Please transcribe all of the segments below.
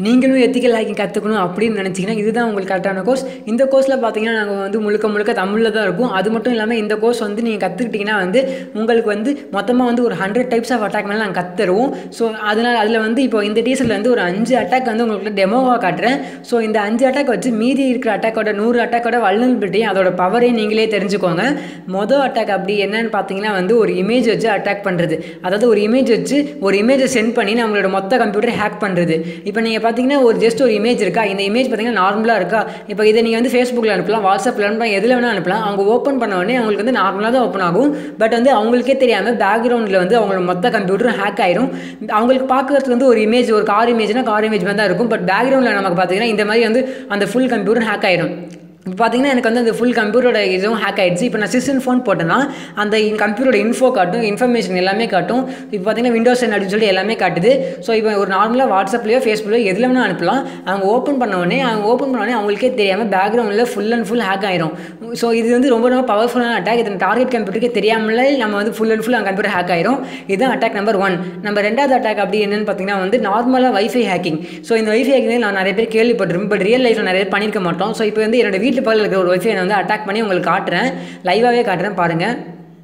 நீங்களும் ethical hacking கற்றுக்கணும் அப்படின்னு நினச்சிங்கன்னா இதுதான் உங்களுக்கு கரெக்டான கோர்ஸ் இந்த கோர்ஸில் பார்த்தீங்கன்னா நாங்கள் வந்து முழுக்க முழுக்க தமிழில் தான் இருக்கும் அது மட்டும் இல்லாமல் இந்த கோர்ஸ் வந்து நீங்கள் கற்றுக்கிட்டிங்கன்னா வந்து உங்களுக்கு வந்து மொத்தமாக வந்து ஒரு ஹண்ட்ரட் டைப்ஸ் ஆஃப் அட்டாக் மேலே நாங்கள் கற்றுருவோம் ஸோ அதனால் அதில் வந்து இப்போ இந்த டீசரில் வந்து ஒரு அஞ்சு அட்டாக் வந்து உங்களுக்கு டெமோவாக காட்டுறேன் ஸோ இந்த அஞ்சு அட்டாக் வச்சு மீதி இருக்கிற அட்டாக்கோட நூறு அட்டாக்கோட வல்னபிலிட்டியும் அதோட பவரையும் நீங்களே தெரிஞ்சுக்கோங்க மொதல் அட்டாக் அப்படி என்னன்னு பார்த்தீங்கன்னா வந்து ஒரு இமேஜ் வச்சு அட்டாக் பண்ணுறது அதாவது ஒரு இமேஜ் வச்சு ஒரு இமேஜை சென்ட் பண்ணி நம்மளோட மொத்த கம்ப்யூட்டரை ஹேக் பண்ணுறது இப்போ நீங்கள் பார்த்தீங்கன்னா ஒரு ஜஸ்ட் ஒரு இமேஜ் இருக்கா இந்த இமேஜ் பார்த்தீங்கன்னா நார்மலாக இருக்கா இப்போ இதை நீங்கள் வந்து ஃபேஸ்புக்கில் அனுப்பலாம் வாட்ஸ்அப்பில் அனுப்பலாம் எதில் வேணால் அனுப்பலாம் அவங்க ஓப்பன் பண்ண உடனே அவங்களுக்கு வந்து நார்மலாக தான் ஓப்பன் ஆகும் பட் வந்து அவங்களுக்கே தெரியாமல் பேக்ரவுண்டில் வந்து அவங்களோட மொத்த கம்ப்யூட்டரும் ஹேக் ஆயிரும் அவங்களுக்கு பார்க்கறதுக்கு வந்து ஒரு இமேஜ் ஒரு கார் இமேஜ்னா கார் இமேஜ் மாதிரி தான் இருக்கும் பட் பேக்ரவுண்டில் நமக்கு பார்த்தீங்கன்னா இந்த மாதிரி வந்து அந்த ஃபுல் கம்ப்யூட்டர் ஹேக் ஆயிரும் இப்போ பார்த்தீங்கன்னா எனக்கு வந்து அந்த ஃபுல் கம்ப்யூட்டரோட இதுவும் ஹேக் ஆயிடுச்சு இப்போ நான் சிஸ்டம் ஃபோன் போட்டேன்னா அந்த கம்ப்யூட்டரோட இன்ஃபோ காட்டும் இன்ஃபர்மேஷன் எல்லாமே காட்டும் இப்போ பார்த்தீங்கன்னா விண்டோஸ் டென் அப்படின்னு சொல்லி எல்லாமே காட்டுது ஸோ இப்போ ஒரு நார்மலாக வாட்ஸ்அப்லையோ ஃபேஸ்புக்லையோ எதில் வேணால் அனுப்பலாம் அவங்க ஓப்பன் பண்ண உடனே அவங்க ஓப்பன் பண்ண உடனே அவங்களுக்கே தெரியாமல் பேக்ரவுண்டில் ஃபுல் அண்ட் ஃபுல் ஹேக் ஆயிரும் ஸோ இது வந்து ரொம்ப ரொம்ப பவர்ஃபுல்லான அட்டாக் இது டார்கெட் கம்ப்யூட்டருக்கே தெரியாமலே நம்ம வந்து ஃபுல் அண்ட் ஃபுல் அந்த கம்ப்யூட்டர் ஹேக் ஆயிரும் இதுதான் அட்டாக் நம்பர் ஒன் நம்ம ரெண்டாவது அட்டாக் அப்படி என்னன்னு பார்த்தீங்கன்னா வந்து நார்மலாக வைஃபை ஹேக்கிங் ஸோ இந்த வைஃபை ஹேக்கிங் நான் நிறைய பேர் கேள்விப்பட்டிருப்பேன் பட் ரியல் லைஃப்பில் நிறைய பேர் பண்ணியிருக்க மாட்டோம் ஸோ இப்போ வந்து என்னோட வீட்டு பக்கத்தில் இருக்கிற ஒரு வைஃபை நான் வந்து அட்டாக் பண்ணி உங்களுக்கு காட்டுறேன் லைவாகவே காட்டுறேன் பாருங்கள்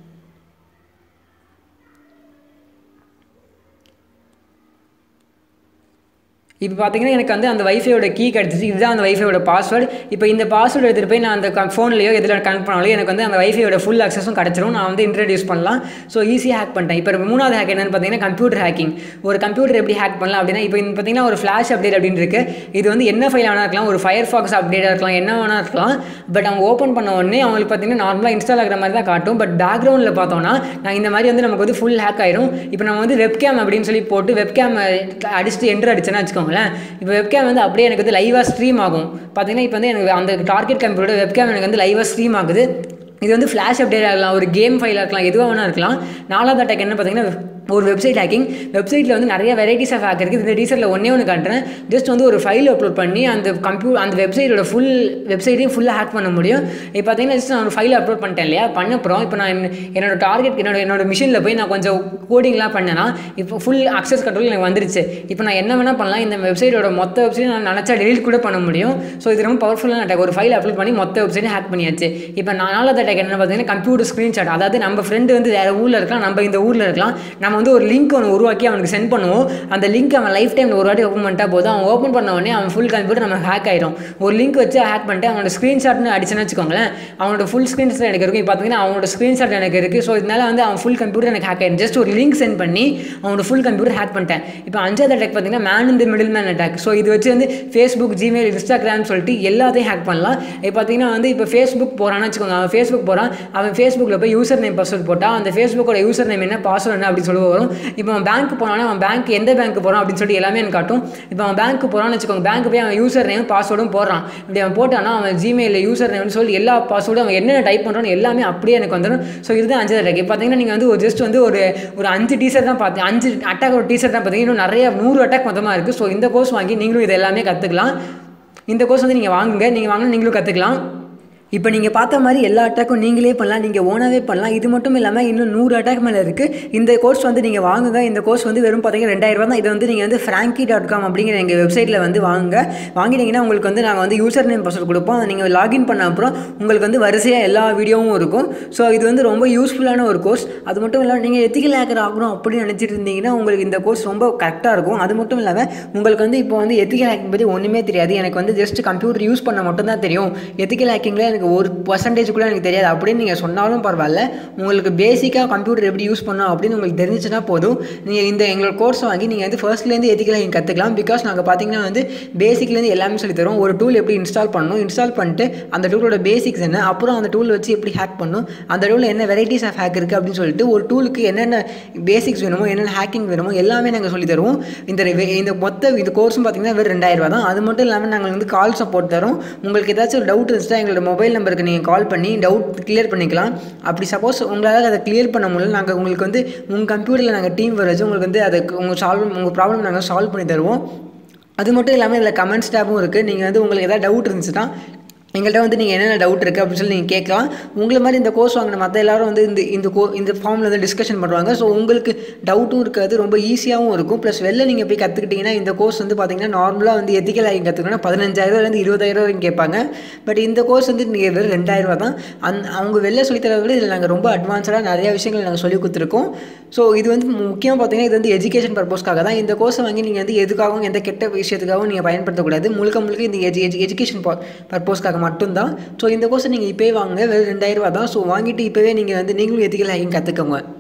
இப்போ பார்த்தீங்கன்னா எனக்கு வந்து அந்த வைஃபையோட கீ கிடச்சிச்சு இதுதான் அந்த வைஃபையோட பாஸ்வேர்டு இப்போ இந்த பாஸ்வேர்டு எடுத்துகிட்டு போய் நான் அந்த ஃபோன்லையோ எதில் கனெக்ட் பண்ணாலும் எனக்கு வந்து அந்த வைஃபையோட ஃபுல் அக்சஸும் கிடச்சிரும் நான் வந்து இன்ட்ரடியூஸ் பண்ணலாம் ஸோ ஈஸியாக ஹேக் பண்ணிட்டேன் இப்போ மூணாவது ஹேக் என்னென்னு பார்த்தீங்கன்னா கம்ப்யூட்டர் ஹேக்கிங் ஒரு கம்ப்யூட்டர் எப்படி ஹேக் பண்ணலாம் அப்படின்னா இப்போ இந்த பார்த்தீங்கன்னா ஒரு ஃப்ளாஷ் அப்டேட் அப்படின்னு இருக்கு இது வந்து என்ன ஃபைல் வேணா இருக்கலாம் ஒரு ஃபயர் ஃபாக்ஸ் அப்டேட்டாக இருக்கலாம் என்ன வேணா இருக்கலாம் பட் அவங்க ஓப்பன் பண்ண உடனே அவங்களுக்கு பார்த்தீங்கன்னா நார்மலாக இன்ஸ்டால் ஆகிற மாதிரி தான் காட்டும் பட் பேக்ரவுண்டில் பார்த்தோம்னா நான் இந்த மாதிரி வந்து நமக்கு வந்து ஃபுல் ஹேக் ஆயிரும் இப்போ நம்ம வந்து வெப்கேம் அப்படின்னு சொல்லி போட்டு வெப்கேம் அடிச்சுட்டு என்ட்ரு அடிச்சேன்னா வச்சுக்கோங்களேன் இப்போ வெப்கேம் வந்து அப்படியே எனக்கு வந்து லைவாக ஸ்ட்ரீம் ஆகும் பார்த்தீங்கன்னா இப்போ வந்து எனக்கு அந்த டார்கெட் கம்ப்யூட்டர் வெப்கேம் எனக்கு வந்து லைவாக ஸ்ட்ரீம் ஆகுது இது வந்து ஃப்ளாஷ் அப்டேட் ஆகலாம் ஒரு கேம் ஃபைலாக இருக்கலாம் எதுவாக வேணா இருக்கலாம் நாலாவது அட்டாக் என்ன பார்த்தீங்கன்னா ஒரு வெப்சைட் ஹேக்கிங் வெப்சைட்டில் வந்து நிறைய வெரைட்டிஸ் ஆஃப் ஹேக் இருக்குது இந்த டீசரில் ஒன்றே ஒன்று காட்டுறேன் ஜஸ்ட் வந்து ஒரு ஃபைல் அப்லோட் பண்ணி அந்த கம்ப்யூ அந்த வெப்சைட்டோட ஃபுல் வெப்சைட்டையும் ஃபுல்லாக ஹேக் பண்ண முடியும் இப்போ பார்த்தீங்கன்னா ஜஸ்ட் நான் ஒரு ஃபைல் அப்லோட் பண்ணிட்டேன் இல்லையா பண்ணப்புறம் இப்போ நான் என்னோட டார்கெட் என்னோட என்னோட மிஷினில் போய் நான் கொஞ்சம் கோடிங்லாம் பண்ணேன்னா இப்போ ஃபுல் அக்சஸ் கண்ட்ரோல் எனக்கு வந்துருச்சு இப்போ நான் என்ன வேணால் பண்ணலாம் இந்த வெப்சைட்டோட மொத்த வெப்சைட் நான் நினச்சா டெலிட் கூட பண்ண முடியும் ஸோ இது ரொம்ப பவர்ஃபுல்லான அட்டாக் ஒரு ஃபைல் அப்லோட் பண்ணி மொத்த வெப்சைட்டை ஹேக் பண்ணியாச்சு இப்போ நான் நாலாவது அட்டாக் என்ன பார்த்தீங்கன்னா கம்ப்யூட்டர் ஸ்க்ரீன்ஷாட் அதாவது நம்ம ஃப்ரெண்டு வந்து வேறு ஊரில் இருக்கலாம் நம்ம இந்த ஊரில் இருக்கலாம் நம்ம வந்து ஒரு லிங்க் ஒன்று உருவாக்கி அவனுக்கு சென்ட் பண்ணுவோம் அந்த லிங்க் அவன் லைஃப் டைமில் ஒரு வாட்டி ஓப்பன் பண்ணிட்டா போதும் அவன் ஓப்பன் பண்ண உடனே அவன் ஃபுல் கம்ப்யூட்டர் நம்ம ஹேக் ஆயிரும் ஒரு லிங்க் வச்சு ஹேக் பண்ணிட்டு அவனோட ஸ்க்ரீன்ஷாட்னு அடிச்சுன்னு வச்சுக்கோங்களேன் அவனோட ஃபுல் ஸ்க்ரீன்ஷாட் எனக்கு இருக்கும் இப்போ பார்த்தீங்கன்னா அவனோட ஸ்க்ரீன்ஷாட் எனக்கு இருக்குது ஸோ இதனால வந்து அவன் ஃபுல் கம்ப்யூட்டர் எனக்கு ஹேக் ஆயிரும் ஜஸ்ட் ஒரு லிங்க் சென்ட் பண்ணி அவனோட ஃபுல் கம்ப்யூட்டர் ஹேக் பண்ணிட்டேன் இப்போ அஞ்சாவது அட்டாக் பார்த்தீங்கன்னா மேன் இந்த மிடில் மேன் அட்டாக் ஸோ இது வச்சு வந்து ஃபேஸ்புக் ஜிமெயில் இன்ஸ்டாகிராம் சொல்லிட்டு எல்லாத்தையும் ஹேக் பண்ணலாம் இப்போ பார்த்தீங்கன்னா வந்து இப்போ ஃபேஸ்புக் போகிறான்னு வச்சுக்கோங்க அவன் ஃபேஸ்புக் போகிறான் அவன் ஃபேஸ்புக்கில் போய் யூசர் நேம் பாஸ்வேர்ட் போட்டால் அந்த ஃபேஸ்புக்கோட யூசர் நேம் என்ன பாஸ்வேர்ட் என்ன அப்படின்னு சொல்லி வரும் இப்போ அவன் பேங்க் போனானா அவன் பேங்க் எந்த பேங்க் போகிறான் அப்படின்னு சொல்லிட்டு எல்லாமே எனக்கு காட்டும் இப்போ அவன் பேங்க் போகிறான்னு வச்சுக்கோங்க பேங்க் போய் அவன் யூசர் நேம் பாஸ்வேர்டும் போடுறான் இப்படி அவன் போட்டானா அவன் ஜிமெயில் யூசர் நேம்னு சொல்லி எல்லா பாஸ்வேர்டும் அவன் என்னென்ன டைப் பண்ணுறான்னு எல்லாமே அப்படியே எனக்கு வந்துடும் ஸோ இதுதான் அஞ்சு அட்டாக் இப்போ பார்த்தீங்கன்னா நீங்கள் வந்து ஒரு ஜஸ்ட் வந்து ஒரு ஒரு அஞ்சு டீசர் தான் பார்த்தீங்க அஞ்சு அட்டாக் ஒரு டீசர் தான் பார்த்தீங்கன்னா இன்னும் நிறைய நூறு அட்டாக் மொத்தமாக இருக்குது ஸோ இந்த கோர்ஸ் வாங்கி நீங்களும் இது எல்லாமே கற்றுக்கலாம் இந்த கோர்ஸ் வந்து நீங்கள் வாங்குங்க நீங்கள் வாங்கினா நீங்களும் கற்றுக்கலாம் இப்போ நீங்கள் பார்த்த மாதிரி எல்லா அட்டாக்கும் நீங்களே பண்ணலாம் நீங்கள் ஓனாகவே பண்ணலாம் இது மட்டும் இல்லாமல் இன்னும் நூறு அட்டாக் மேலே இருக்குது இந்த கோர்ஸ் வந்து நீங்கள் வாங்குங்க இந்த கோர்ஸ் வந்து வெறும் பார்த்தீங்கன்னா ரெண்டாயிரம் ரூபா தான் இது வந்து நீங்கள் வந்து ஃப்ராங்கி டாட் காம் அப்படிங்கிற எங்கள் வெப்சைட்டில் வந்து வாங்குங்க வாங்கினீங்கன்னா உங்களுக்கு வந்து நாங்கள் வந்து யூசர் நேம் பாஸ்வேர்ட் கொடுப்போம் அதை நீங்கள் லாகின் பண்ண அப்புறம் உங்களுக்கு வந்து வரிசையாக எல்லா வீடியோவும் இருக்கும் ஸோ இது வந்து ரொம்ப யூஸ்ஃபுல்லான ஒரு கோர்ஸ் அது மட்டும் இல்லாமல் நீங்கள் எத்திக்கல் ஹேக்கர் ஆகணும் அப்படின்னு நினச்சிட்டு இருந்தீங்கன்னா உங்களுக்கு இந்த கோர்ஸ் ரொம்ப கரெக்டாக இருக்கும் அது மட்டும் இல்லாமல் உங்களுக்கு வந்து இப்போ வந்து எத்திக்கல் ஹேக்கிங் பற்றி ஒன்றுமே தெரியாது எனக்கு வந்து ஜஸ்ட் கம்ப்யூட்டர் யூஸ் பண்ண மட்டும் தான் தெரியும் எத்திக்கல் ஹேக்கிங்கில் எனக்கு ஒரு பர்சன்டேஜ் கூட எனக்கு தெரியாது அப்படின்னு நீங்கள் சொன்னாலும் பரவாயில்ல உங்களுக்கு பேசிக்காக கம்ப்யூட்டர் எப்படி யூஸ் பண்ணணும் அப்படின்னு உங்களுக்கு தெரிஞ்சிச்சுன்னா போதும் நீங்கள் இந்த எங்களோட கோர்ஸ் வாங்கி நீங்கள் வந்து ஃபர்ஸ்ட்லேருந்து எத்திக்கல் ஹேக்கிங் கற்றுக்கலாம் பிகாஸ் நாங்கள் பார்த்தீங்கன்னா வந்து பேசிக்லேருந்து எல்லாமே சொல்லி தரோம் ஒரு டூல் எப்படி இன்ஸ்டால் பண்ணணும் இன்ஸ்டால் பண்ணிட்டு அந்த டூலோட பேசிக்ஸ் என்ன அப்புறம் அந்த டூல் வச்சு எப்படி ஹேக் பண்ணணும் அந்த டூலில் என்ன வெரைட்டிஸ் ஆஃப் ஹேக் இருக்குது அப்படின்னு சொல்லிட்டு ஒரு டூலுக்கு என்னென்ன பேசிக்ஸ் வேணுமோ என்னென்ன ஹேக்கிங் வேணுமோ எல்லாமே நாங்கள் சொல்லி தருவோம் இந்த ரெ- இந்த மொத்த இந்த கோர்ஸும் பார்த்தீங்கன்னா வெறும் ரெண்டாயிரம் ரூபா தான் அது மட்டும் இல்லாமல் நாங்கள் வந்து கால் சப்போர்ட் தரோம் உங்களுக்கு ஏதாச்சும் ஒரு டவுட் இருந்துச்சுன்னா எங்களோட மொபைல் நம்பருக்கு நீங்கள் கால் பண்ணி டவுட் கிளியர் பண்ணிக்கலாம் அப்படி சப்போஸ் உங்களால் அதை கிளியர் பண்ண முடியல நாங்கள் உங்களுக்கு வந்து உங்கள் கம்ப்யூட்டரில் நாங்கள் டீம் வர வச்சு உங்களுக்கு வந்து அதை உங்கள் சால்வ் உங்கள் ப்ராப்ளம் நாங்கள் சால்வ் பண்ணி தருவோம் அது மட்டும் இல்லாமல் இதில் கமெண்ட்ஸ் டேப்பும் இருக்குது நீங்கள் வந்து உங்களுக்கு எதாவது டவுட் இருந்துச்சுன்னா எங்கள்கிட்ட வந்து நீங்கள் என்னென்ன டவுட் இருக்குது அப்படின்னு சொல்லி நீங்கள் கேட்கலாம் உங்களை மாதிரி இந்த கோர்ஸ் வாங்கின மற்ற எல்லாரும் வந்து இந்த இந்த கோ இந்த ஃபார்மில் வந்து டிஸ்கஷன் பண்ணுவாங்க ஸோ உங்களுக்கு டவுட்டும் இருக்காது ரொம்ப ஈஸியாகவும் இருக்கும் ப்ளஸ் வெளில நீங்கள் போய் கற்றுக்கிட்டிங்கன்னா இந்த கோர்ஸ் வந்து பார்த்தீங்கன்னா நார்மலாக வந்து எத்திக்கல் ஆகி கற்றுக்கணும்னா பதினஞ்சாயிரூவாலேருந்து இருபதாயிரம் வரைக்கும் கேட்பாங்க பட் இந்த கோர்ஸ் வந்து நீங்கள் வெறும் ரெண்டாயிரரூவா தான் அந் அவங்க வெளில சொல்லித்தரத விட இதில் நாங்கள் ரொம்ப அட்வான்ஸ்டாக நிறைய விஷயங்கள் நாங்கள் சொல்லி கொடுத்துருக்கோம் ஸோ இது வந்து முக்கியமாக பார்த்தீங்கன்னா இது வந்து எஜுகேஷன் பர்பஸ்க்காக தான் இந்த கோர்ஸை வாங்கி நீங்கள் வந்து எதுக்காகவும் எந்த கெட்ட விஷயத்துக்காகவும் நீங்கள் பயன்படுத்தக்கூடாது முழுக்க முழுக்க இந்த எஜு எஜு எஜுகேஷன் பர்பஸ்க்காக மட்டும்தான் ஸோ இந்த கோர்ஸை நீங்கள் இப்போயே வாங்க வெறும் ரெண்டாயிரரூவா தான் ஸோ வாங்கிட்டு இப்போவே நீங்கள் வந்து நீங்களும் எத்திக்கல் ஹேக்கிங் கற்றுக்கோங்க